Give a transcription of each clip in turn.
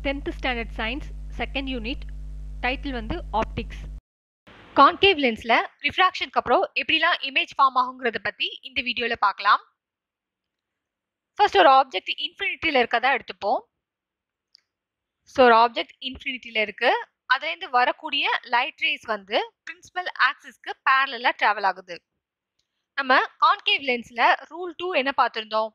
10th standard science second unit title வந்து optics concave லென்ஸில் ரிஃப்ராக்ஷனுக்கு அப்புறம் எப்படிலாம் இமேஜ் ஃபார்ம் ஆகுங்கிறத பற்றி இந்த வீடியோவில் பார்க்கலாம் ஃபர்ஸ்ட் ஒரு ஆப்ஜெக்ட் இன்ஃபினிட்டியில் இருக்கதா எடுத்துப்போம் ஸோ ஒரு ஆப்ஜெக்ட் இன்ஃபினிட்டியில் இருக்கு அதுலேருந்து வரக்கூடிய லைட் ரேஸ் வந்து பிரின்சிபல் ஆக்சிஸ்க்கு பேரலாக ட்ராவல் ஆகுது நம்ம கான்கேவ் லென்ஸில் ரூல் டூ என்ன பார்த்துருந்தோம்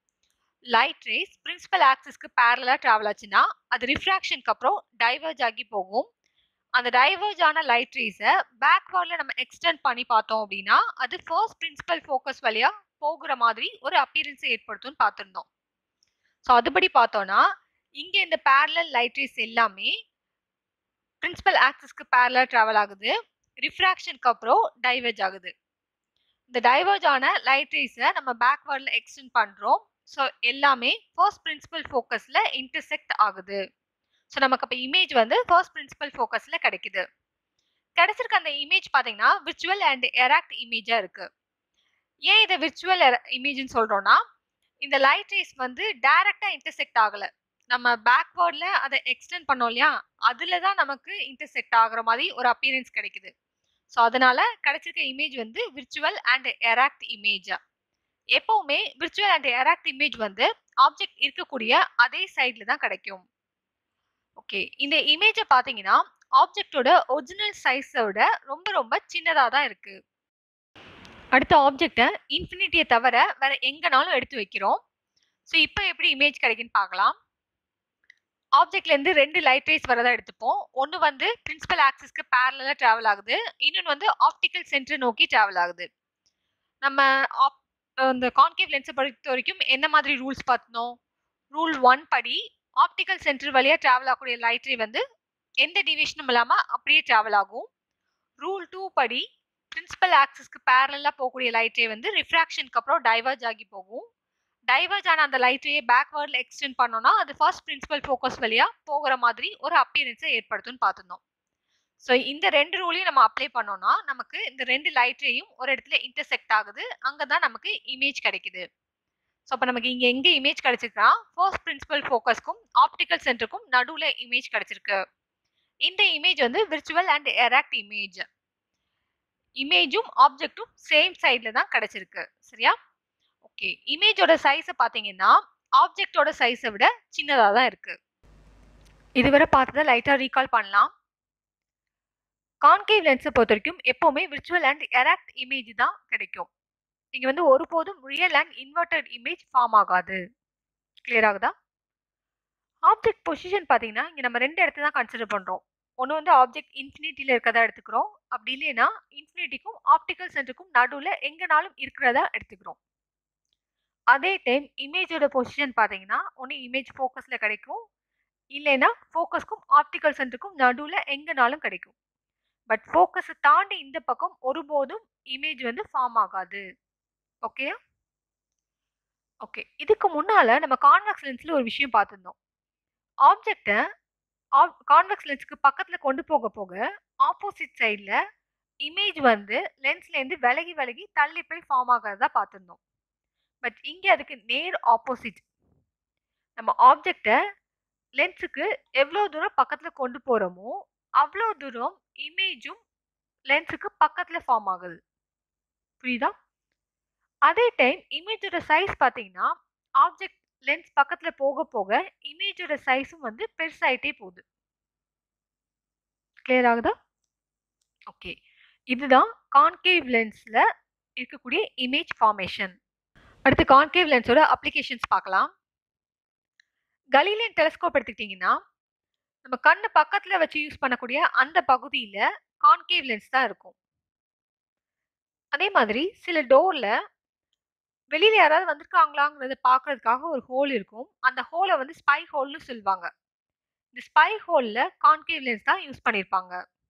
லைட் ரேஸ் பிரின்சிபல் ஆக்சிஸ்க்கு பேரலாக ட்ராவல் ஆச்சுன்னா அது ரிஃப்ராக்ஷனுக்கு அப்புறம் டைவர்ஜ் ஆகி போகும் அந்த டைவர்ஜ் ஆன லைட் ரேஸை பேக்வேர்டில் நம்ம எக்ஸ்டெண்ட் பண்ணி பார்த்தோம் அப்படின்னா அது ஃபர்ஸ்ட் பிரின்சிபல் ஃபோக்கஸ் வழியாக போகிற மாதிரி ஒரு அப்பியரன்ஸை ஏற்படுத்தும்னு பார்த்துருந்தோம் ஸோ அதுபடி பார்த்தோன்னா இங்கே இந்த பேரலல் லைட் ரேஸ் எல்லாமே பிரின்சிபல் ஆக்சிஸ்க்கு பேரலாக ட்ராவல் ஆகுது ரிஃப்ராக்ஷனுக்கு அப்புறம் டைவர்ஜ் ஆகுது இந்த டைவர்ஜ் ஆன லைட் ரேஸை நம்ம பேக்வேர்டில் எக்ஸ்டெண்ட் பண்ணுறோம் ஸோ எல்லாமே ஃபர்ஸ்ட் பிரின்சிபல் ஃபோக்கஸில் இன்டர்செக்ட் ஆகுது ஸோ நமக்கு அப்போ இமேஜ் வந்து ஃபர்ஸ்ட் பிரின்சிபல் ஃபோக்கஸில் கிடைக்குது கிடைச்சிருக்க அந்த இமேஜ் பார்த்தீங்கன்னா விர்ச்சுவல் அண்ட் எராக்ட் இமேஜாக இருக்குது ஏன் இதை விர்ச்சுவல் இமேஜ்னு சொல்கிறோன்னா இந்த லைட் ரேஸ் வந்து டைரெக்டாக இன்டர்செக்ட் ஆகலை நம்ம பேக்வேர்டில் அதை எக்ஸ்டெண்ட் பண்ணோம் இல்லையா அதில் தான் நமக்கு இன்டர்செக்ட் ஆகுற மாதிரி ஒரு அப்பியரன்ஸ் கிடைக்குது ஸோ அதனால கிடைச்சிருக்க இமேஜ் வந்து விர்ச்சுவல் அண்ட் எராக்ட் இமேஜா எப்பவுமே விர்ச்சுவல் அண்ட் எராக்ட் இமேஜ் வந்து ஆப்ஜெக்ட் இருக்கக்கூடிய அதே சைடில் தான் கிடைக்கும் ஓகே இந்த இமேஜை பார்த்தீங்கன்னா ஆப்ஜெக்டோட ஒரிஜினல் சைஸை விட ரொம்ப ரொம்ப சின்னதாக தான் இருக்கு அடுத்த ஆப்ஜெக்டை இன்ஃபினிட்டியை தவிர வேற எங்கனாலும் எடுத்து வைக்கிறோம் ஸோ இப்போ எப்படி இமேஜ் கிடைக்குன்னு பார்க்கலாம் ஆப்ஜெக்ட்லேருந்து ரெண்டு லைட் ரேஸ் வரதா எடுத்துப்போம் ஒன்று வந்து பிரின்சிபல் ஆக்சிஸ்க்கு பேரலாக ட்ராவல் ஆகுது இன்னொன்று வந்து ஆப்டிக்கல் சென்டர் நோக்கி ட்ராவல் ஆகுது நம்ம ஆப் இந்த கான்கேவ் லென்ஸை பொறுத்த வரைக்கும் என்ன மாதிரி ரூல்ஸ் பார்த்தோம் ரூல் ஒன் படி ஆப்டிக்கல் சென்டர் வழியாக ட்ராவல் ஆகக்கூடிய லைட் ரே வந்து எந்த டிவிஷனும் இல்லாமல் அப்படியே ட்ராவல் ஆகும் ரூல் டூ படி பிரின்சிபல் ஆக்சிஸ்க்கு பேரலாக போகக்கூடிய லைட் ரே வந்து ரிஃப்ராக்ஷனுக்கு அப்புறம் டைவர்ஜ் ஆகி போகும் டைவர்ஜ் ஆன அந்த லைட் ரேயை பேக்வேர்டில் எக்ஸ்டெண்ட் பண்ணோம்னா அது ஃபர்ஸ்ட் பிரின்சிபல் ஃபோக்கஸ் வழியாக போகிற மாதிரி ஒரு அப்பியரன்ஸை ஏற்படுத்தும்னு பார்த்துருந்தோம் ஸோ இந்த ரெண்டு ரூலையும் நம்ம அப்ளை பண்ணோம்னா நமக்கு இந்த ரெண்டு லைட் ரேயும் ஒரு இடத்துல இன்டர்செக்ட் ஆகுது அங்கே தான் நமக்கு இமேஜ் கிடைக்குது ஸோ அப்போ நமக்கு இங்கே எங்கே இமேஜ் கிடைச்சிருக்குன்னா ஃபர்ஸ்ட் பிரின்சிபல் ஃபோக்கஸ்க்கும் ஆப்டிக்கல் சென்டருக்கும் நடுவில் இமேஜ் கிடைச்சிருக்கு இந்த இமேஜ் வந்து விர்ச்சுவல் அண்ட் எராக்ட் இமேஜ் இமேஜும் ஆப்ஜெக்டும் சேம் சைடில் தான் கிடைச்சிருக்கு சரியா ஓகே இமேஜோட சைஸை பார்த்தீங்கன்னா ஆப்ஜெக்டோட சைஸை விட சின்னதாக தான் இருக்கு இதுவரை பார்த்ததை லைட்டாக ரீகால் பண்ணலாம் கான்கேவ் லென்ஸை பொறுத்த வரைக்கும் எப்போவுமே விர்ச்சுவல் அண்ட் எராக்ட் இமேஜ் தான் கிடைக்கும் இங்கே வந்து ஒருபோதும் real and inverted image form ஆகாது கிளியர் ஆகுதா ஆப்ஜெக்ட் பொசிஷன் பார்த்தீங்கன்னா இங்கே நம்ம ரெண்டு இடத்த தான் கன்சிடர் பண்ணுறோம் ஒன்று வந்து ஆப்ஜெக்ட் இன்ஃபினிட்டியில் இருக்கிறதா எடுத்துக்கிறோம் அப்படி இல்லைன்னா இன்ஃபினிட்டிக்கும் ஆப்டிக்கல் சென்டருக்கும் நடுவில் எங்கேனாலும் இருக்கிறதா எடுத்துக்கிறோம் அதே டைம் இமேஜோட பொசிஷன் பார்த்தீங்கன்னா ஒன்று இமேஜ் ஃபோக்கஸில் கிடைக்கும் இல்லைன்னா ஃபோக்கஸ்க்கும் ஆப்டிக்கல் சென்டருக்கும் நடுவில் எங்கேனாலும் கிடைக்கும் பட் ஃபோக்கஸை தாண்டி இந்த பக்கம் ஒருபோதும் இமேஜ் வந்து ஃபார்ம் ஆகாது ஓகே ஓகே இதுக்கு முன்னால் நம்ம கான்வெக்ஸ் லென்ஸில் ஒரு விஷயம் பார்த்துருந்தோம் ஆப்ஜெக்டை கான்வெக்ஸ் லென்ஸுக்கு பக்கத்தில் கொண்டு போக போக ஆப்போசிட் சைடில் இமேஜ் வந்து லென்ஸ்லேருந்து விலகி விலகி தள்ளி போய் ஃபார்ம் ஆகிறதா பார்த்துருந்தோம் பட் இங்கே அதுக்கு நேர் ஆப்போசிட் நம்ம ஆப்ஜெக்டை லென்ஸுக்கு எவ்வளோ தூரம் பக்கத்தில் கொண்டு போகிறோமோ அவ்வளோ தூரம் இமேஜும் லென்ஸுக்கு பக்கத்தில் ஃபார்ம் ஆகுது புரியுதா அதே டைம் இமேஜோட சைஸ் பார்த்தீங்கன்னா ஆப்ஜெக்ட் லென்ஸ் பக்கத்தில் போக போக இமேஜோட சைஸும் வந்து பெருசாயிட்டே போகுது கிளியர் ஆகுதா ஓகே இதுதான் கான்கேவ் லென்ஸில் இருக்கக்கூடிய இமேஜ் ஃபார்மேஷன் அடுத்து கான்கேவ் லென்ஸோட அப்ளிகேஷன்ஸ் பார்க்கலாம் கலீலியன் டெலஸ்கோப் எடுத்துக்கிட்டிங்கன்னா நம்ம கண்ணு பக்கத்தில் வச்சு யூஸ் பண்ணக்கூடிய அந்த பகுதியில் கான்கேவ் லென்ஸ் தான் இருக்கும் அதே மாதிரி சில டோரில் வெளியில் யாராவது வந்திருக்காங்களாங்கிறத பார்க்கறதுக்காக ஒரு ஹோல் இருக்கும் அந்த ஹோலை வந்து ஸ்பை ஹோல்னு சொல்லுவாங்க இந்த ஸ்பை ஹோலில் கான்கேவ் லென்ஸ் தான் யூஸ் பண்ணியிருப்பாங்க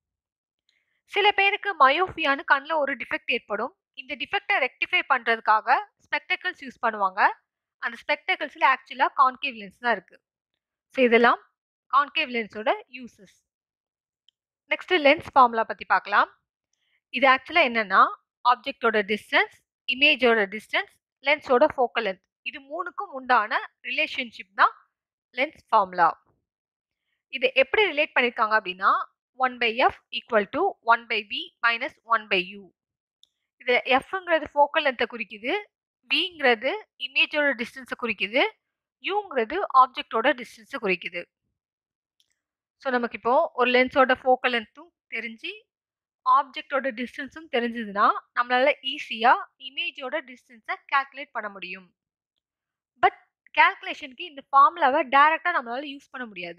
சில பேருக்கு மயோஃபியான்னு கண்ணில் ஒரு டிஃபெக்ட் ஏற்படும் இந்த டிஃபெக்டை ரெக்டிஃபை பண்ணுறதுக்காக ஸ்பெக்டக்கிள்ஸ் யூஸ் பண்ணுவாங்க அந்த ஸ்பெக்டக்கிள்ஸில் ஆக்சுவலாக கான்கேவ் லென்ஸ் தான் இருக்குது ஸோ இதெல்லாம் கான்கேவ் லென்ஸோட யூசஸ் நெக்ஸ்ட் லென்ஸ் ஃபார்முலா பற்றி பார்க்கலாம் இது ஆக்சுவலாக என்னென்னா ஆப்ஜெக்டோட டிஸ்டன்ஸ் இமேஜோட டிஸ்டன்ஸ் லென்ஸோட ஃபோக்கல் லென்த் இது மூணுக்கும் உண்டான ரிலேஷன்ஷிப் தான் லென்ஸ் ஃபார்முலா இது எப்படி ரிலேட் பண்ணியிருக்காங்க அப்படின்னா one by F equal to one by V minus one by U இது எஃப்ங்கிறது ஃபோக்கல் லென்த்தை குறிக்குது விங்கிறது இமேஜோட டிஸ்டன்ஸை குறிக்குது யூங்கிறது ஆப்ஜெக்டோட டிஸ்டன்ஸை குறிக்குது ஸோ நமக்கு இப்போ ஒரு லென்ஸோட ஃபோக்கல் லென்த்தும் தெரிஞ்சு ஆப்ஜெக்டோட டிஸ்டன்ஸும் தெரிஞ்சதுன்னா நம்மளால ஈஸியாக இமேஜோட டிஸ்டன்ஸை கால்குலேட் பண்ண முடியும் பட் கால்குலேஷனுக்கு இந்த ஃபார்முலாவை டைரெக்டாக நம்மளால யூஸ் பண்ண முடியாது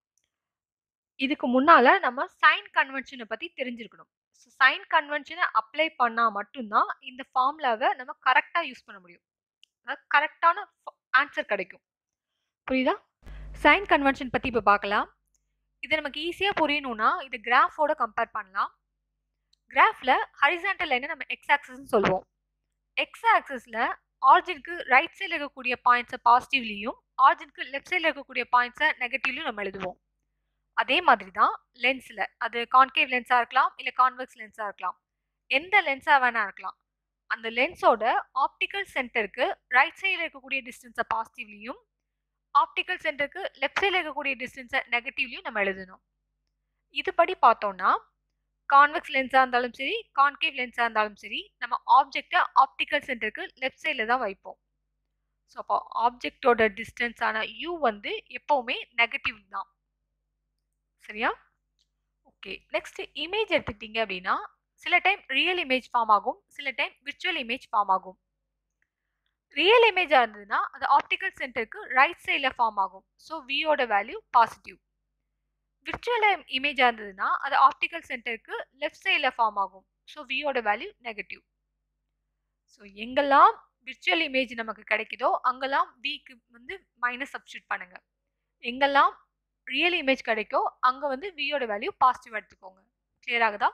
இதுக்கு முன்னால நம்ம சைன் கன்வென்ஷனை பற்றி தெரிஞ்சிருக்கணும் ஸோ சைன் கன்வென்ஷனை அப்ளை பண்ணால் மட்டும்தான் இந்த ஃபார்முலாவை நம்ம கரெக்டாக யூஸ் பண்ண முடியும் அதாவது கரெக்டான ஆன்சர் கிடைக்கும் புரியுதா சைன் கன்வென்ஷன் பற்றி இப்போ பார்க்கலாம் இது நமக்கு ஈஸியாக புரியணும்னா இது கிராஃபோட கம்பேர் பண்ணலாம் கிராஃபில் ஹரிசாண்டல் லைனை நம்ம எக்ஸ் ஆக்சஸ்ன்னு சொல்லுவோம் எக்ஸ் ஆக்சஸில் ஆர்ஜினுக்கு ரைட் சைடில் இருக்கக்கூடிய பாயிண்ட்ஸை பாசிட்டிவ்லையும் ஆர்ஜினுக்கு லெஃப்ட் சைடில் இருக்கக்கூடிய பாயிண்ட்ஸை நெகட்டிவ்லையும் நம்ம எழுதுவோம் அதே மாதிரி தான் லென்ஸில் அது கான்கேவ் லென்ஸாக இருக்கலாம் இல்லை கான்வெக்ஸ் லென்ஸாக இருக்கலாம் எந்த லென்ஸாக வேணா இருக்கலாம் அந்த லென்ஸோட ஆப்டிக்கல் சென்டருக்கு ரைட் சைடில் இருக்கக்கூடிய டிஸ்டன்ஸை பாசிட்டிவ்லையும் ஆப்டிக்கல் சென்டருக்கு லெஃப்ட் சைடில் இருக்கக்கூடிய டிஸ்டன்ஸை நெகட்டிவ்லையும் நம்ம எழுதணும் இதுபடி பார்த்தோம்னா கான்வெக்ஸ் லென்ஸாக இருந்தாலும் சரி கான்கேவ் லென்ஸாக இருந்தாலும் சரி நம்ம ஆப்ஜெக்டை ஆப்டிக்கல் சென்டருக்கு லெஃப்ட் சைடில் தான் வைப்போம் ஸோ அப்போ ஆப்ஜெக்டோட டிஸ்டன்ஸான யூ வந்து எப்போவுமே நெகட்டிவ் தான் சரியா ஓகே நெக்ஸ்ட் இமேஜ் எடுத்துக்கிட்டீங்க அப்படின்னா சில டைம் ரியல் இமேஜ் ஃபார்ம் ஆகும் சில டைம் விர்ச்சுவல் இமேஜ் ஃபார்ம் ஆகும் ரியல் இமேஜாக இருந்ததுன்னா அது ஆப்டிக்கல் சென்டருக்கு ரைட் சைடில் ஃபார்ம் ஆகும் ஸோ வியோட வேல்யூ பாசிட்டிவ் விர்ச்சுவல் இமேஜாக இருந்ததுன்னா அது ஆப்டிக்கல் சென்டருக்கு லெஃப்ட் சைடில் ஃபார்ம் ஆகும் ஸோ வியோட வேல்யூ நெகட்டிவ் ஸோ எங்கெல்லாம் விர்ச்சுவல் இமேஜ் நமக்கு கிடைக்குதோ அங்கெல்லாம் விக்கு வந்து மைனஸ் சப்ஸ்டியூட் பண்ணுங்க எங்கெல்லாம் ரியல் இமேஜ் கிடைக்கோ அங்கே வந்து வியோட வேல்யூ பாசிட்டிவ் எடுத்துக்கோங்க கிளியர் ஆகுதா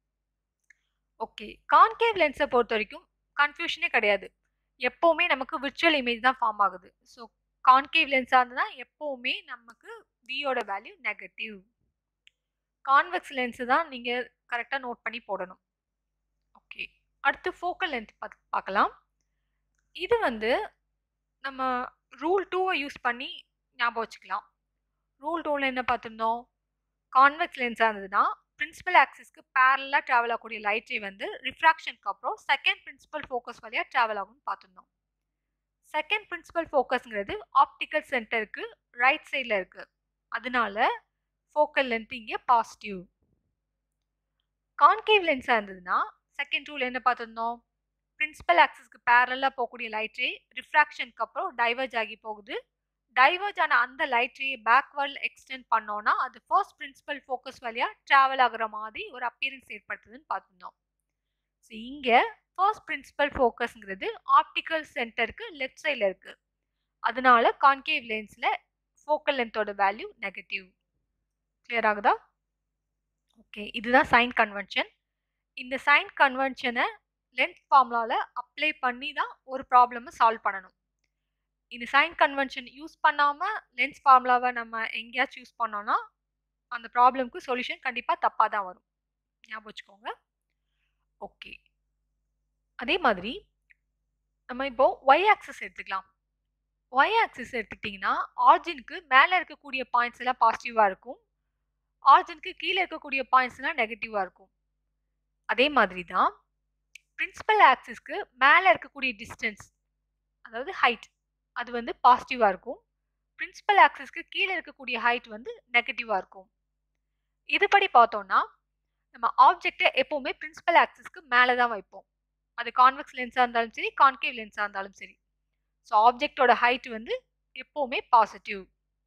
ஓகே கான்கேவ் லென்ஸை பொறுத்த வரைக்கும் கன்ஃபியூஷனே கிடையாது எப்போவுமே நமக்கு விர்ச்சுவல் இமேஜ் தான் ஃபார்ம் ஆகுது ஸோ கான்கேவ் லென்ஸாக இருந்ததுன்னா எப்போவுமே நமக்கு வியோட வேல்யூ நெகட்டிவ் கான்வெக்ஸ் லென்ஸு தான் நீங்கள் கரெக்டாக நோட் பண்ணி போடணும் ஓகே அடுத்து ஃபோக்கல் லென்த் பார்த்து பார்க்கலாம் இது வந்து நம்ம ரூல் டூவை யூஸ் பண்ணி ஞாபகம் வச்சுக்கலாம் ரூல் டூவில் என்ன பார்த்துருந்தோம் கான்வெக்ஸ் லென்ஸாக இருந்ததுன்னா பிரின்சிபல் ஆக்சிஸ்க்கு பேரலாக ட்ராவல் ஆகக்கூடிய லைட் ரே வந்து ரிஃப்ராக்ஷனுக்கு அப்புறம் செகண்ட் பிரின்சிபல் ஃபோக்கஸ் வழியாக ட்ராவல் ஆகும்னு பார்த்துருந்தோம் செகண்ட் பிரின்சிபல் ஃபோக்கஸ்ங்கிறது ஆப்டிக்கல் சென்டருக்கு ரைட் சைடில் இருக்குது அதனால ஃபோக்கல் லென்த் இங்கே பாசிட்டிவ் கான்கேவ் லென்ஸாக இருந்ததுன்னா செகண்ட் ரூல் என்ன பார்த்துருந்தோம் பிரின்சிபல் ஆக்சிஸ்க்கு பேரலாக போகக்கூடிய லைட் ரே ரிஃப்ராக்ஷனுக்கு அப்புறம் டைவர்ஜ் ஆகி போகுது டைவர்ஜ் ஆன அந்த லைட் ரே பேக்வர்ட் எக்ஸ்டெண்ட் பண்ணோன்னா அது ஃபர்ஸ்ட் பிரின்சிபல் ஃபோக்கஸ் வழியாக ட்ராவல் ஆகுற மாதிரி ஒரு அப்பியரன்ஸ் ஏற்படுத்துதுன்னு பார்த்துருந்தோம் ஸோ இங்கே ஃபர்ஸ்ட் பிரின்சிபல் ஃபோக்கஸ்ங்கிறது ஆப்டிக்கல் சென்டருக்கு லெஃப்ட் சைடில் இருக்குது அதனால கான்கேவ் லென்ஸில் ஃபோக்கல் லென்த்தோட வேல்யூ நெகட்டிவ் கிளியர் ஆகுதா ஓகே இதுதான் சைன் கன்வென்ஷன் இந்த சைன் கன்வென்ஷனை லென்த் ஃபார்முலாவில் அப்ளை பண்ணி தான் ஒரு ப்ராப்ளமை சால்வ் பண்ணணும் இந்த சைன் கன்வென்ஷன் யூஸ் பண்ணாமல் லென்ஸ் ஃபார்முலாவை நம்ம எங்கேயாச்சும் யூஸ் பண்ணோன்னா அந்த ப்ராப்ளம்க்கு சொல்யூஷன் கண்டிப்பாக தப்பாக தான் வரும் ஞாபகம் வச்சுக்கோங்க ஓகே அதே மாதிரி நம்ம இப்போ ஒய் ஆக்சஸ் எடுத்துக்கலாம் ஒய் ஆக்சிஸ் எடுத்துக்கிட்டிங்கன்னா ஆர்ஜினுக்கு மேலே இருக்கக்கூடிய பாயிண்ட்ஸ் எல்லாம் பாசிட்டிவாக இருக்கும் ஆர்ஜினுக்கு கீழே இருக்கக்கூடிய பாயிண்ட்ஸ்லாம் நெகட்டிவாக இருக்கும் அதே மாதிரி தான் பிரின்சிபல் ஆக்சிஸ்க்கு மேலே இருக்கக்கூடிய டிஸ்டன்ஸ் அதாவது ஹைட் அது வந்து பாசிட்டிவாக இருக்கும் பிரின்சிபல் ஆக்சிஸ்க்கு கீழே இருக்கக்கூடிய ஹைட் வந்து நெகட்டிவாக இருக்கும் இதுபடி பார்த்தோம்னா நம்ம ஆப்ஜெக்டை எப்போவுமே பிரின்சிபல் ஆக்சிஸ்க்கு மேலே தான் வைப்போம் அது கான்வெக்ஸ் லென்ஸாக இருந்தாலும் சரி கான்கேவ் லென்ஸாக இருந்தாலும் சரி ஸோ ஆப்ஜெக்டோட ஹைட் வந்து எப்போவுமே பாசிட்டிவ்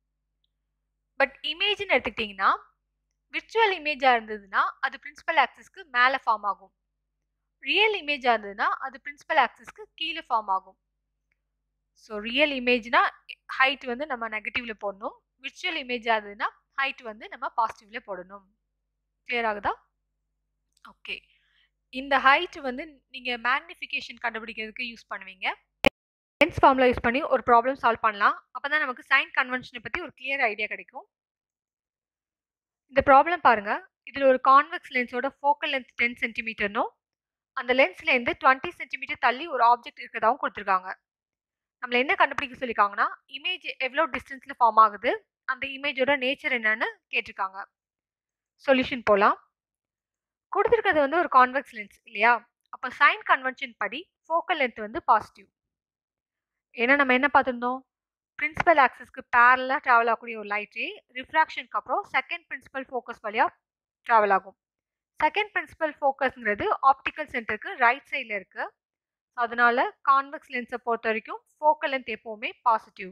பட் இமேஜ்னு எடுத்துக்கிட்டிங்கன்னா விர்ச்சுவல் இமேஜாக இருந்ததுன்னா அது பிரின்சிபல் ஆக்சிஸ்க்கு மேலே ஃபார்ம் ஆகும் ரியல் இமேஜாக இருந்ததுன்னா அது பிரின்சிபல் ஆக்சிஸ்க்கு கீழே ஃபார்ம் ஆகும் ஸோ ரியல் இமேஜ்னா ஹைட் வந்து நம்ம நெகட்டிவில் போடணும் விர்ச்சுவல் இமேஜாக இருந்ததுன்னா ஹைட் வந்து நம்ம பாசிட்டிவில் போடணும் கிளியர் ஆகுதா ஓகே இந்த ஹைட் வந்து நீங்கள் மேக்னிஃபிகேஷன் கண்டுபிடிக்கிறதுக்கு யூஸ் பண்ணுவீங்க லென்ஸ் ஃபார்முலா யூஸ் பண்ணி ஒரு ப்ராப்ளம் சால்வ் பண்ணலாம் அப்போ தான் நமக்கு சைன் கன்வென்ஷனை பற்றி ஒரு கிளியர் ஐடியா கிடைக்கும் இந்த ப்ராப்ளம் பாருங்க இதில் ஒரு கான்வெக்ஸ் லென்ஸோட ஃபோக்கல் லென்த் டென் சென்டிமீட்டர்னும் அந்த லென்ஸ்லேருந்து டுவெண்ட்டி சென்டிமீட்டர் தள்ளி ஒரு ஆப்ஜெக்ட் இருக்கிறதாவும் கொடுத்துருக்காங்க நம்மள என்ன கண்டுபிடிக்க சொல்லியிருக்காங்கன்னா இமேஜ் எவ்வளோ டிஸ்டன்ஸில் ஃபார்ம் ஆகுது அந்த இமேஜோட நேச்சர் என்னன்னு கேட்டிருக்காங்க சொல்யூஷன் போலாம் கொடுத்துருக்கிறது வந்து ஒரு கான்வெக்ஸ் லென்ஸ் இல்லையா அப்போ சைன் கன்வென்ஷன் படி ஃபோக்கல் லென்த் வந்து பாசிட்டிவ் ஏன்னா நம்ம என்ன பார்த்துருந்தோம் பிரின்சிபல் ஆக்சஸ்க்கு பேரலாக ட்ராவல் ஆகக்கூடிய ஒரு லைட்டே ரிஃப்ராக்ஷனுக்கு அப்புறம் செகண்ட் பிரின்சிபல் ஃபோக்கஸ் வழியாக ட்ராவல் ஆகும் செகண்ட் பிரின்சிபல் ஃபோக்கஸ்ங்கிறது ஆப்டிக்கல் சென்டருக்கு ரைட் சைடில் இருக்குது ஸோ அதனால கான்வெக்ஸ் லென்ஸை பொறுத்த வரைக்கும் ஃபோக்கல் லென்த் எப்போவுமே பாசிட்டிவ்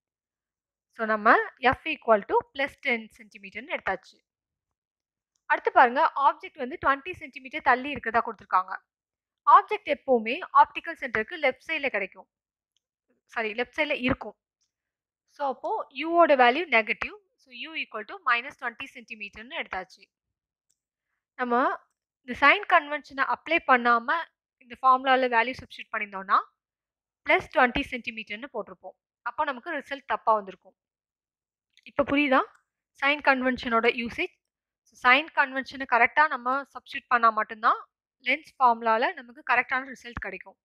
ஸோ நம்ம F equal to plus ten சென்டிமீட்டர்னு எடுத்தாச்சு அடுத்து பாருங்க ஆப்ஜெக்ட் வந்து டுவெண்ட்டி சென்டிமீட்டர் தள்ளி இருக்கிறதா கொடுத்துருக்காங்க ஆப்ஜெக்ட் எப்போவுமே ஆப்டிக்கல் சென்டருக்கு லெஃப்ட் சைடில் கிடைக்கும் சாரி லெஃப்ட் சைடில் இருக்கும் ஸோ அப்போது யூவோட value negative so U equal to minus twenty சென்டிமீட்டர்னு எடுத்தாச்சு நம்ம இந்த சைன் கன்வென்ஷனை அப்ளை பண்ணாமல் இந்த ஃபார்முலாவில் வேல்யூ சப்ஸ்டியூட் பண்ணியிருந்தோம்னா ப்ளஸ் டுவெண்ட்டி சென்டிமீட்டர்னு போட்டிருப்போம் அப்போ நமக்கு ரிசல்ட் தப்பாக வந்திருக்கும் இப்போ புரியுதா சைன் கன்வென்ஷனோட யூசேஜ் சைன் கன்வென்ஷனை கரெக்டாக நம்ம சப்ஸ்டியூட் பண்ணால் மட்டும்தான் லென்ஸ் ஃபார்முலாவில் நமக்கு கரெக்டான ரிசல்ட் கிடைக்கும்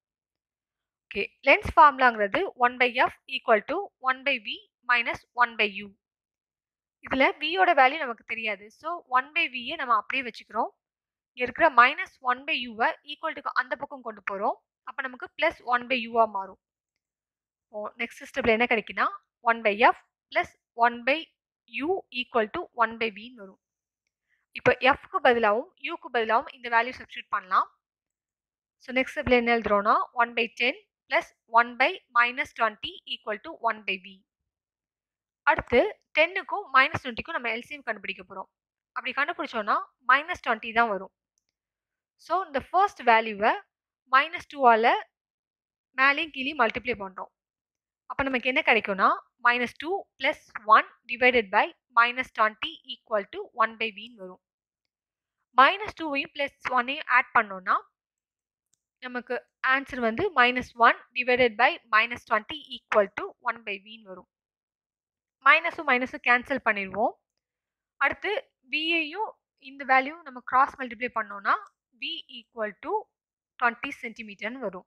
ஓகே லென்ஸ் ஃபார்முலாங்கிறது one by F equal to one by V minus one by U இதில் வியோட வேல்யூ நமக்கு தெரியாது ஸோ ஒன் பை வியை நம்ம அப்படியே வச்சுக்கிறோம் இங்கே இருக்கிற மைனஸ் ஒன் பை யூவை ஈக்குவல் டு அந்த பக்கம் கொண்டு போகிறோம் அப்போ நமக்கு ப்ளஸ் ஒன் பை யூவாக மாறும் ஓ நெக்ஸ்ட் ஸ்டெப்பில் என்ன கிடைக்குன்னா one by F plus one by U equal to one by வின்னு வரும் இப்போ எஃப்க்கு பதிலாகவும் யூக்கு பதிலாகவும் இந்த வேல்யூ சப்ஸ்டியூட் பண்ணலாம் ஸோ நெக்ஸ்ட் ஸ்டெப்பில் என்ன எழுதுறோம்னா one by ten plus one by minus twenty equal to one by V அடுத்து டென்னுக்கும் மைனஸ் டுவெண்ட்டிக்கும் நம்ம எல்சிஎம் கண்டுபிடிக்க போகிறோம் அப்படி கண்டுபிடிச்சோன்னா மைனஸ் டுவெண்ட்டி தான் வரும் ஸோ இந்த ஃபர்ஸ்ட் வேல்யூவை மைனஸ் டூவால் மேலேயும் கீழே மல்டிப்ளை பண்ணுறோம் அப்போ நமக்கு என்ன கிடைக்கும்னா minus two plus one divided by minus twenty equal to one by வின்னு வரும் மைனஸ் டூவையும் ப்ளஸ் ஒன்னையும் ஆட் பண்ணோன்னா நமக்கு ஆன்சர் வந்து minus one divided by minus twenty equal to one by வின்னு வரும் மைனஸும் மைனஸும் கேன்சல் பண்ணிடுவோம் அடுத்து வியையும் இந்த வேல்யூ நம்ம கிராஸ் மல்டிப்ளை பண்ணோன்னா வி ஈக்குவல் டு டுவெண்ட்டி சென்டிமீட்டர்னு வரும்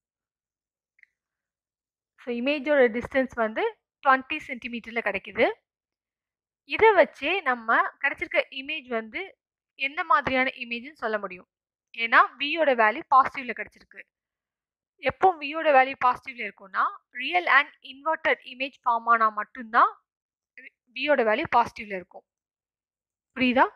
ஸோ இமேஜோட டிஸ்டன்ஸ் வந்து டுவெண்ட்டி சென்டிமீட்டரில் கிடைக்குது இதை வச்சே நம்ம கிடைச்சிருக்க இமேஜ் வந்து எந்த மாதிரியான இமேஜ்னு சொல்ல முடியும் ஏன்னா வியோட வேல்யூ பாசிட்டிவ்ல கிடைச்சிருக்கு எப்போ வியோட வேல்யூ பாசிட்டிவ்ல இருக்கும்னா real and inverted image form ஆனால் மட்டும்தான் வியோட வேல்யூ பாசிட்டிவ்ல இருக்கும் புரியுதா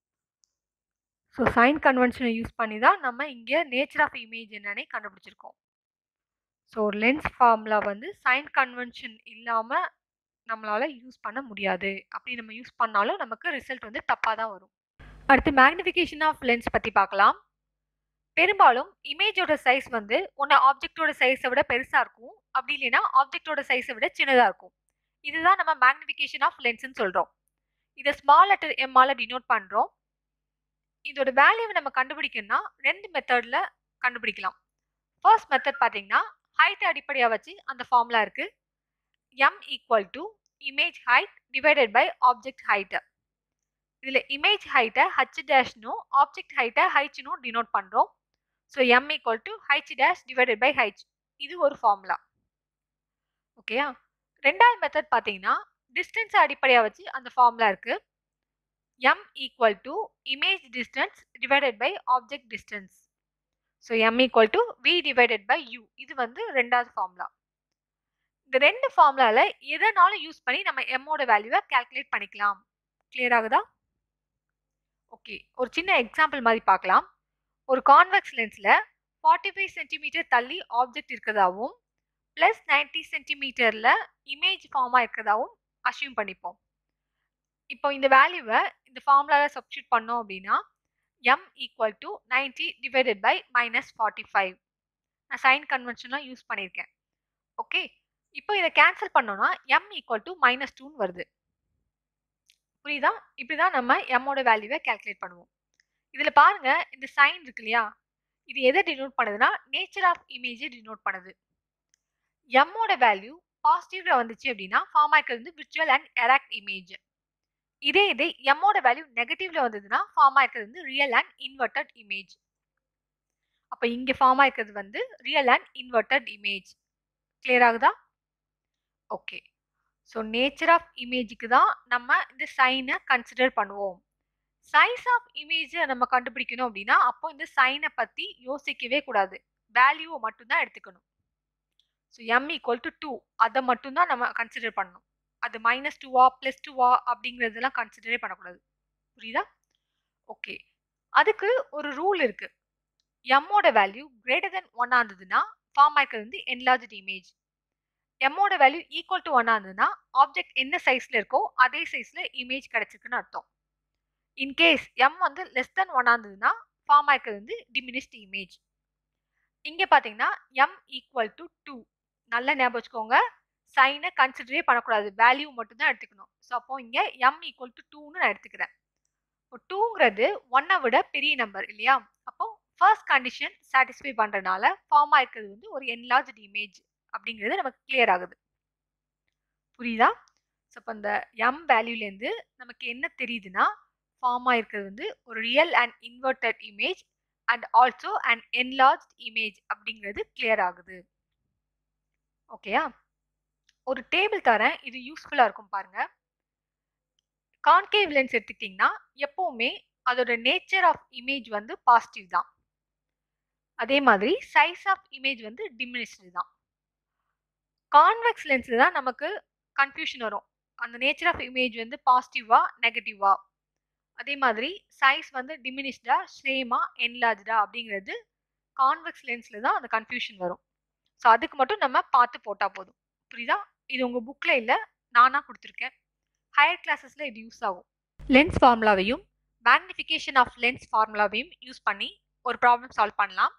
ஸோ சைன் கன்வென்ஷனை யூஸ் பண்ணி தான் நம்ம இங்கே நேச்சர் ஆஃப் இமேஜ் என்னன்னே கண்டுபிடிச்சிருக்கோம் ஸோ லென்ஸ் ஃபார்முலா வந்து சைன் கன்வென்ஷன் இல்லாமல் நம்மளால் யூஸ் பண்ண முடியாது அப்படி நம்ம யூஸ் பண்ணாலும் நமக்கு ரிசல்ட் வந்து தப்பாக தான் வரும் அடுத்து மேக்னிஃபிகேஷன் ஆஃப் லென்ஸ் பற்றி பார்க்கலாம் பெரும்பாலும் இமேஜோட சைஸ் வந்து ஒன்று ஆப்ஜெக்டோட சைஸை விட பெருசாக இருக்கும் அப்படி இல்லைன்னா ஆப்ஜெக்டோட சைஸை விட சின்னதாக இருக்கும் இதுதான் நம்ம மேக்னிஃபிகேஷன் ஆஃப் லென்ஸ்னு சொல்கிறோம் இதை ஸ்மால் லெட்டர் எம்மால் டினோட் பண்ணுறோம் இதோட வேல்யூவை நம்ம கண்டுபிடிக்கணும்னா ரெண்டு மெத்தடில் கண்டுபிடிக்கலாம் ஃபர்ஸ்ட் மெத்தட் பார்த்தீங்கன்னா ஹைட் அடிப்படையாக வச்சு அந்த ஃபார்முலா இருக்குது M equal to image height divided by object height இதில் இமேஜ் ஹைட்டை ஹச் டேஷ்னும் ஆப்ஜெக்ட் ஹைட்டை ஹைச்னும் டினோட் பண்ணுறோம் so M equal to H dash divided by H இது ஒரு ஃபார்முலா ஓகேயா ரெண்டாவது மெத்தட் பார்த்தீங்கன்னா டிஸ்டன்ஸை அடிப்படையாக வச்சு அந்த ஃபார்முலா இருக்குது M equal to image distance divided by object distance so M equal to V divided by U இது வந்து ரெண்டாவது ஃபார்முலா இந்த ரெண்டு ஃபார்முலாவில் எதனாலும் யூஸ் பண்ணி நம்ம எம்மோட வேல்யூவை கால்குலேட் பண்ணிக்கலாம் கிளியர் ஆகுதா ஓகே ஒரு சின்ன எக்ஸாம்பிள் மாதிரி பார்க்கலாம் ஒரு கான்வெக்ஸ் லென்ஸில் ஃபார்ட்டி ஃபைவ் சென்டிமீட்டர் தள்ளி ஆப்ஜெக்ட் இருக்கிறதாவும் ப்ளஸ் நைன்டி சென்டிமீட்டரில் இமேஜ் ஃபார்மாக இருக்கிறதாவும் அசியூம் பண்ணிப்போம் இப்போ இந்த வேல்யூவை இந்த ஃபார்முலாவில் சப்ஸ்டியூட் பண்ணோம் அப்படின்னா M equal to ninety divided by minus forty five நான் சைன் கன்வென்ஷன்லாம் யூஸ் பண்ணியிருக்கேன் ஓகே இப்போ இதை கேன்சல் பண்ணோம்னா எம் ஈக்குவல் டு மைனஸ் டூன்னு வருது புரியுதா இப்படி தான் நம்ம எம்மோட வேல்யூவை கேல்குலேட் பண்ணுவோம் இதில் பாருங்க இந்த சைன் இருக்கு இல்லையா இது எதை டினோட் பண்ணுதுன்னா நேச்சர் ஆஃப் இமேஜை டினோட் பண்ணுது எம்மோட வேல்யூ பாசிட்டிவ்ல வந்துச்சு அப்படின்னா ஃபார்ம் ஆக்கிறது வந்து விர்ச்சுவல் அண்ட் எராக்ட் இமேஜ் இதே இதே எம்மோட வேல்யூ நெகட்டிவ்ல வந்ததுன்னா ஃபார்ம் ஆயிருக்கிறது வந்து ரியல் அண்ட் இன்வெர்டட் இமேஜ் அப்போ இங்கே ஃபார்ம் ஆயிருக்கிறது வந்து real and inverted image clear ஆகுதா ஓகே ஸோ நேச்சர் ஆஃப் இமேஜுக்கு தான் நம்ம இந்த சைனை கன்சிடர் பண்ணுவோம் சைஸ் ஆஃப் இமேஜை நம்ம கண்டுபிடிக்கணும் அப்படின்னா அப்போ இந்த சைனை பற்றி யோசிக்கவே கூடாது வேல்யூவை மட்டும்தான் எடுத்துக்கணும் so M equal to two அதை மட்டும்தான் நம்ம கன்சிடர் பண்ணணும் அது மைனஸ் டூவா ப்ளஸ் டூவா அப்படிங்கிறதெல்லாம் கன்சிடரே பண்ணக்கூடாது புரியுதா ஓகே அதுக்கு ஒரு ரூல் இருக்கு எம்மோட வேல்யூ கிரேட்டர் தென் ஒன் இருந்ததுன்னா ஃபார்ம் ஆஇருக்கிறது வந்து என்லார்ஜ் இமேஜ் எம்மோட வேல்யூ ஈக்குவல் டு ஒன்னா இருந்ததுன்னா ஆப்ஜெக்ட் என்ன சைஸ்ல இருக்கோ அதே சைஸ்ல இமேஜ் கிடைச்சிருக்குன்னு அர்த்தம் இன்கேஸ் எம் வந்து லெஸ் தென் ஒன்னா இருந்ததுன்னா ஃபார்ம் ஆயிருக்கிறது வந்து டிமினிஸ்ட் இமேஜ் இங்க பாத்தீங்கன்னா எம் ஈக்குவல் டு டூ நல்ல ஞாபகம் வச்சுக்கோங்க சைனை கன்சிடரே பண்ணக்கூடாது வேல்யூ மட்டும் தான் எடுத்துக்கணும் ஸோ அப்போ இங்க எம் ஈக்குவல் டு டூன்னு நான் எடுத்துக்கிறேன் இப்போ டூங்கிறது ஒன்னை விட பெரிய நம்பர் இல்லையா அப்போ ஃபர்ஸ்ட் கண்டிஷன் சாட்டிஸ்ஃபை பண்றதுனால ஃபார்ம் ஆயிருக்கிறது வந்து ஒரு என்லார்ஜ் இமேஜ் அப்படிங்கிறது நமக்கு கிளியர் ஆகுது புரியுதா ஸோ இப்போ இந்த எம் வேல்யூலேருந்து நமக்கு என்ன தெரியுதுன்னா ஃபார்ம் ஆயிருக்கிறது வந்து ஒரு real and inverted image and also and enlarge image அப்படிங்கிறது கிளியர் ஆகுது ஓகேயா ஒரு டேபிள் தரேன் இது யூஸ்ஃபுல்லாக இருக்கும் பாருங்க கான்கேவ் லென்ஸ் எடுத்துக்கிட்டிங்கன்னா எப்போவுமே அதோட நேச்சர் ஆஃப் இமேஜ் வந்து பாசிட்டிவ் தான் அதே மாதிரி சைஸ் ஆஃப் இமேஜ் வந்து டிமினிஷ்டு தான் கான்வெக்ஸ் லென்ஸில் தான் நமக்கு கன்ஃபியூஷன் வரும் அந்த நேச்சர் ஆஃப் இமேஜ் வந்து பாசிட்டிவா நெகட்டிவா அதே மாதிரி சைஸ் வந்து டிமினிஷ்டா சேமா என்லார்ஜா அப்படிங்கிறது கான்வெக்ஸ் லென்ஸில் தான் அந்த கன்ஃபியூஷன் வரும் ஸோ அதுக்கு மட்டும் நம்ம பார்த்து போட்டால் போதும் புரியுதா இது உங்கள் புக்கில் இல்லை நானாக கொடுத்துருக்கேன் ஹையர் கிளாஸஸில் இது யூஸ் ஆகும் லென்ஸ் ஃபார்முலாவையும் மேக்னிஃபிகேஷன் ஆஃப் லென்ஸ் ஃபார்முலாவையும் யூஸ் பண்ணி ஒரு ப்ராப்ளம் சால்வ் பண்ணலாம்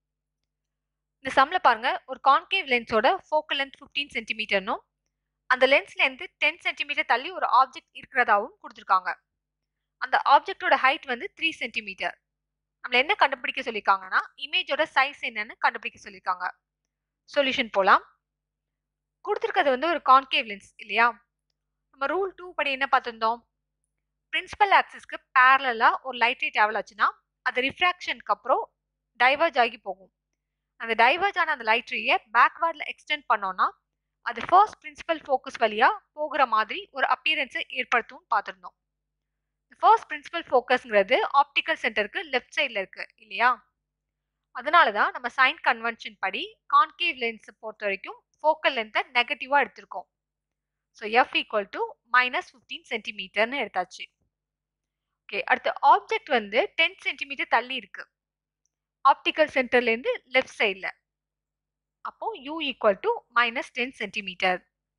இந்த சம்ல பாருங்க ஒரு கான்கேவ் லென்ஸோட ஃபோக்கல் லென்த் ஃபிஃப்டீன் சென்டிமீட்டர்னும் அந்த லென்ஸ்லேருந்து டென் சென்டிமீட்டர் தள்ளி ஒரு ஆப்ஜெக்ட் இருக்கிறதாவும் கொடுத்துருக்காங்க அந்த ஆப்ஜெக்டோட ஹைட் வந்து த்ரீ சென்டிமீட்டர் நம்மள என்ன கண்டுபிடிக்க சொல்லியிருக்காங்கன்னா இமேஜோட சைஸ் என்னன்னு கண்டுபிடிக்க சொல்லியிருக்காங்க சொல்யூஷன் போலாம் கொடுத்துருக்கிறது வந்து ஒரு கான்கேவ் லென்ஸ் இல்லையா நம்ம ரூல் டூ படி என்ன பார்த்துருந்தோம் பிரின்சிபல் ஆக்சிஸ்க்கு பேரலாக ஒரு லைட் ரே ட்ராவல் ஆச்சுன்னா அது ரிஃப்ராக்ஷனுக்கு அப்புறம் டைவர்ஜ் ஆகி போகும் அந்த டைவர்ஜ் ஆன அந்த லைட் ரேயை பேக்வேர்டில் எக்ஸ்டெண்ட் பண்ணோம்னா அது ஃபர்ஸ்ட் பிரின்சிபல் ஃபோக்கஸ் வழியாக போகிற மாதிரி ஒரு அப்பியரன்ஸை ஏற்படுத்தும் பார்த்துருந்தோம் ஃபர்ஸ்ட் பிரின்சிபல் ஃபோக்கஸ்ங்கிறது ஆப்டிக்கல் சென்டருக்கு லெஃப்ட் சைடில் இருக்கு இல்லையா அதனால தான் நம்ம சைன் கன்வென்ஷன் படி கான்கேவ் லென்ஸை பொறுத்த வரைக்கும் ஃபோக்கல் லென்த்தை நெகட்டிவாக எடுத்திருக்கோம் so F equal to minus fifteen சென்டிமீட்டர்னு எடுத்தாச்சு ஓகே அடுத்து ஆப்ஜெக்ட் வந்து டென் சென்டிமீட்டர் தள்ளி இருக்கு ஆப்டிக்கல் சென்டர்லேருந்து லெஃப்ட் சைடில் அப்போ U equal to minus ten centimetre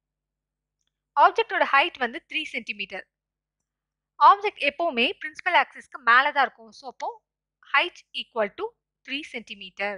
ஆப்ஜெக்டோட ஹைட் வந்து த்ரீ சென்டிமீட்டர் ஆப்ஜெக்ட் எப்போவுமே பிரின்சிபல் ஆக்சிஸ்க்கு மேலே தான் இருக்கும் ஸோ அப்போ height equal to three centimetre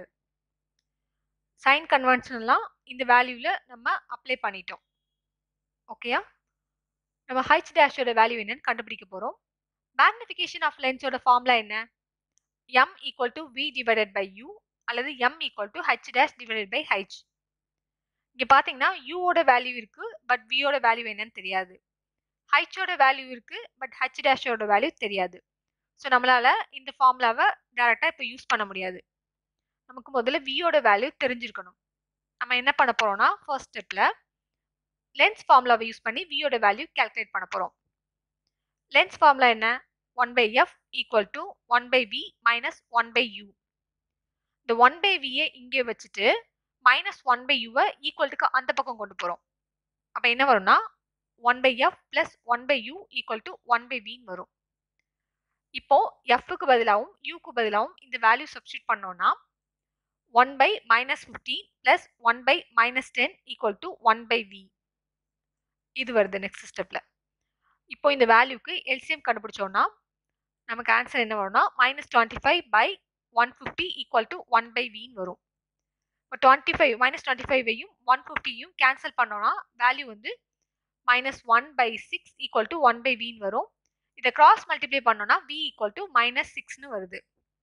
sign கன்வென்ஷன்லாம் இந்த வேல்யூவில் நம்ம அப்ளை பண்ணிட்டோம் ஓகேயா நம்ம ஹைச் டேஷோட வேல்யூ என்னன்னு கண்டுபிடிக்க போகிறோம் மேக்னிஃபிகேஷன் ஆஃப் லென்ஸோட ஃபார்முலா என்ன M equal to V divided by U அல்லது M equal to H dash divided by H இங்கே பார்த்தீங்கன்னா யூவோட வேல்யூ இருக்குது பட் வியோட வேல்யூ என்னன்னு தெரியாது ஹைச்சோட வேல்யூ இருக்குது பட் ஹச் டேஷோட வேல்யூ தெரியாது ஸோ நம்மளால் இந்த ஃபார்முலாவை டேரெக்டாக இப்போ யூஸ் பண்ண முடியாது நமக்கு முதல்ல வியோட வேல்யூ தெரிஞ்சிருக்கணும் நம்ம என்ன பண்ண போகிறோம்னா ஃபர்ஸ்ட் ஸ்டெப்பில் லென்ஸ் ஃபார்முலாவை யூஸ் பண்ணி வியோட வேல்யூ கேல்குலேட் பண்ண போகிறோம் லென்ஸ் ஃபார்முலா என்ன one by F equal to one by V minus one by U இந்த ஒன் பை வியை இங்கே வச்சுட்டு மைனஸ் ஒன் பை யூவை ஈக்குவல்ட்டுக்கு அந்த பக்கம் கொண்டு போகிறோம் அப்போ என்ன வரும்னா one by F plus one by U equal to one by வின்னு வரும் இப்போ எஃப்க்கு பதிலாகவும் யூக்கு பதிலாகவும் இந்த வேல்யூ சப்ஸ்டியூட் பண்ணோம்னா one by minus fifteen plus one by minus ten equal to one by V இது வருது நெக்ஸ்ட் ஸ்டெப்பில் இப்போ இந்த வேல்யூக்கு எல்சிஎம் கண்டுபிடிச்சோம்னா நமக்கு ஆன்சர் என்ன வரும்னா minus twenty five by one fifty equal to one by வின்னு வரும் இப்போ டுவெண்ட்டி ஃபைவ் மைனஸ் டுவெண்ட்டி ஃபைவையும் ஒன் ஃபிஃப்டியும் கேன்சல் பண்ணோம்னா வேல்யூ வந்து minus one by six equal to one by வின்னு வரும் இதை கிராஸ் மல்டிப்ளை பண்ணோம்னா வி ஈக்குவல் டு மைனஸ் சிக்ஸ்னு வருது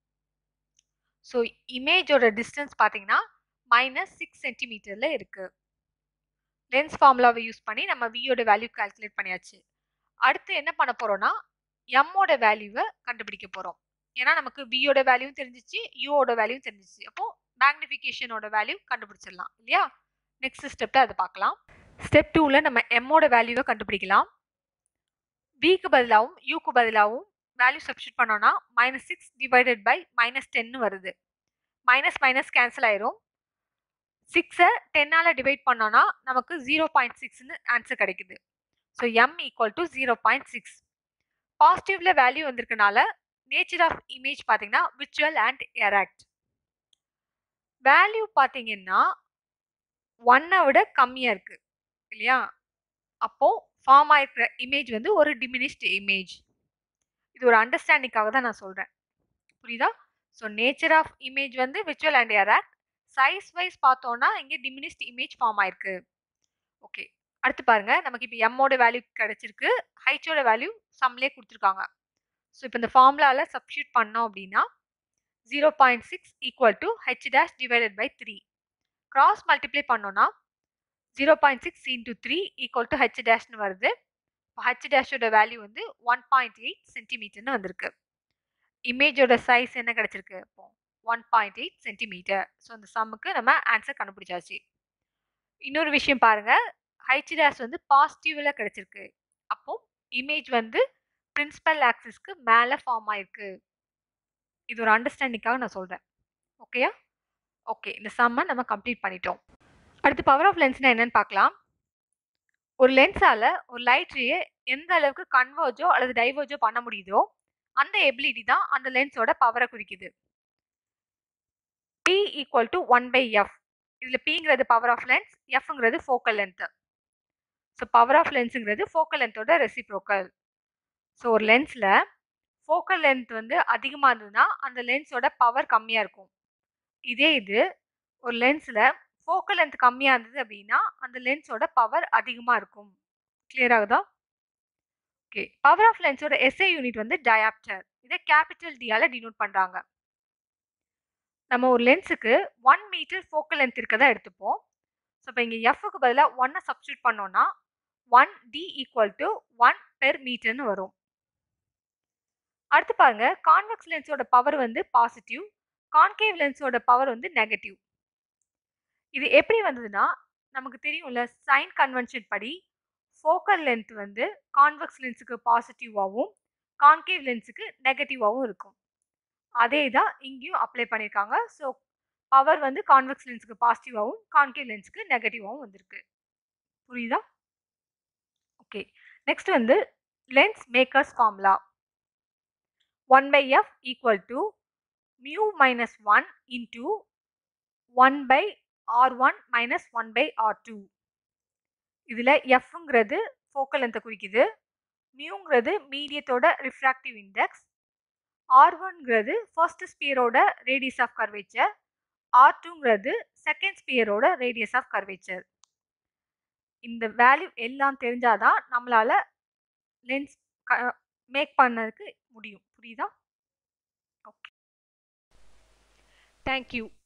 ஸோ இமேஜோட டிஸ்டன்ஸ் பார்த்தீங்கன்னா மைனஸ் சிக்ஸ் சென்டிமீட்டரில் இருக்குது லென்ஸ் ஃபார்முலாவை யூஸ் பண்ணி நம்ம வியோட வேல்யூ கால்குலேட் பண்ணியாச்சு அடுத்து என்ன பண்ண போகிறோம்னா எம்மோட வேல்யூவை கண்டுபிடிக்க போகிறோம் ஏன்னா நமக்கு வியோட வேல்யூவும் தெரிஞ்சிச்சு யூவோட வேல்யூவும் தெரிஞ்சிச்சு அப்போ மேக்னிஃபிகேஷனோட வேல்யூ கண்டுபிடிச்சிடலாம் இல்லையா நெக்ஸ்ட் ஸ்டெப்பில் அதை பார்க்கலாம் ஸ்டெப் டூவில் நம்ம எம்மோட வேல்யூவை கண்டுபிடிக்கலாம் விக்கு பதிலாகவும் யூக்கு பதிலாகவும் வேல்யூ சப்ஸ்டியூட் பண்ணோம்னா minus six divided by minus டென்னு வருது மைனஸ் மைனஸ் கேன்சல் ஆயிரும் சிக்ஸை டென்னால் டிவைட் பண்ணோம்னா நமக்கு ஜீரோ பாயிண்ட் சிக்ஸ்னு ஆன்சர் கிடைக்குது so M equal to zero point six பாசிட்டிவ்ல வேல்யூ வந்திருக்கனால நேச்சர் ஆஃப் இமேஜ் பார்த்தீங்கன்னா விச்சுவல் அண்ட் எராக்ட் வேல்யூ பார்த்தீங்கன்னா ஒன்னை விட கம்மியாக இருக்குது இல்லையா அப்போது ஃபார்ம் ஆயிருக்கிற இமேஜ் வந்து ஒரு டிமினிஸ்ட் இமேஜ் இது ஒரு அண்டர்ஸ்டாண்டிங்காக தான் நான் சொல்கிறேன் புரியுதா ஸோ நேச்சர் ஆஃப் இமேஜ் வந்து விச்சுவல் அண்ட் எராக்ட் சைஸ் வைஸ் பார்த்தோன்னா இங்கே டிமினிஸ்ட் இமேஜ் ஃபார்ம் ஆயிருக்கு ஓகே அடுத்து பாருங்க நமக்கு இப்போ எம்மோட வேல்யூ கிடைச்சிருக்கு ஹைச்சோட வேல்யூ சம்லே கொடுத்துருக்காங்க ஸோ இப்போ இந்த ஃபார்முலாவில் சப்ஸ்டியூட் பண்ணோம் அப்படின்னா zero point six equal to h dash divided by three cross multiply பண்ணோன்னா zero point six into three equal to h டேஷ்னு வருது இப்போ ஹெச் டேஷோட வேல்யூ வந்து ஒன் பாயிண்ட் எயிட் சென்டிமீட்டர்னு வந்திருக்கு இமேஜோட சைஸ் என்ன கிடைச்சிருக்கு இப்போ one point eight centimetre so இந்த சம்முக்கு நம்ம ஆன்சர் கண்டுபிடிச்சாச்சு இன்னொரு விஷயம் பாருங்க ஹைச் டேஷ் வந்து பாசிட்டிவ்ல கிடைச்சிருக்கு அப்போ இமேஜ் வந்து பிரின்சிபல் ஆக்சிஸ்க்கு மேலே ஃபார்ம் ஆயிருக்கு இது ஒரு அண்டர்ஸ்டாண்டிங்காக நான் சொல்கிறேன் ஓகேயா ஓகே இந்த சம்மை நம்ம கம்ப்ளீட் பண்ணிட்டோம் அடுத்து பவர் ஆஃப் லென்ஸ்னா என்னன்னு பார்க்கலாம் ஒரு லென்ஸால் ஒரு லைட் ரேயை எந்த அளவுக்கு கன்வர்ஜோ அல்லது டைவர்ஜோ பண்ண முடியுதோ அந்த எபிலிட்டி தான் அந்த லென்ஸோட பவரை குறிக்குது p equal to one by f இதில் பிங்கிறது பவர் ஆஃப் லென்ஸ் எஃப்ங்கிறது focal length so power of லென்ஸுங்கிறது ஃபோக்கல் லென்த்தோட ரெசிப்ரோக்கல் ஸோ ஒரு லென்ஸில் ஃபோக்கல் லென்த் வந்து அதிகமாக இருந்ததுன்னா அந்த லென்ஸோட பவர் கம்மியாக இருக்கும் இதே இது ஒரு லென்ஸில் ஃபோக்கல் லென்த் கம்மியாக இருந்தது அப்படின்னா அந்த லென்ஸோட பவர் அதிகமாக இருக்கும் கிளியர் ஆகுதா ஓகே பவர் ஆஃப் லென்ஸோட எஸ்ஐ யூனிட் வந்து டயாப்டர் இதை கேபிட்டல் டியால டினோட் பண்ணுறாங்க நம்ம ஒரு லென்ஸுக்கு ஒன் மீட்டர் ஃபோக்கல் லென்த் இருக்கதா எடுத்துப்போம் ஸோ இப்போ இங்கே எஃப்க்கு பதிலாக ஒன்னை சப்ஸ்டியூட் பண்ணோம்னா one d equal to one per மீட்டர்னு வரும் அடுத்து பாருங்க கான்வெக்ஸ் லென்ஸோட பவர் வந்து பாசிட்டிவ் கான்கேவ் லென்ஸோட பவர் வந்து நெகட்டிவ் இது எப்படி வந்ததுன்னா நமக்கு தெரியும்ல சைன் கன்வென்ஷன் படி ஃபோக்கல் லென்த் வந்து கான்வெக்ஸ் லென்ஸுக்கு பாசிட்டிவாகவும் கான்கேவ் லென்ஸுக்கு நெகட்டிவாகவும் இருக்கும் அதே தான் இங்கேயும் அப்ளை பண்ணியிருக்காங்க ஸோ பவர் வந்து கான்வெக்ஸ் லென்ஸுக்கு பாசிட்டிவாகவும் கான்கேவ் லென்ஸுக்கு நெகட்டிவாகவும் வந்திருக்கு புரியுதா ஓகே நெக்ஸ்ட் வந்து lens makers formula one by F equal to mu minus one into one by r one minus one by r two இதில் எஃப்ங்கிறது ஃபோக்கல் லென்த்தை குறிக்குது மியூங்கிறது மீடியத்தோட ரிஃப்ராக்டிவ் இண்டெக்ஸ் ஆர் ஒன்ங்கிறது ஃபர்ஸ்ட் ஸ்பியரோட ரேடியஸ் ஆஃப் கர்வேச்சர் ஆர் டூங்கிறது செகண்ட் ஸ்பியரோட ரேடியஸ் ஆஃப் கர்வேச்சர் இந்த வேல்யூ எல்லாம் தெரிஞ்சாதான் நம்மளால லென்ஸ் மேக் பண்ணதுக்கு முடியும் புரியுதா ஓகே தேங்க்யூ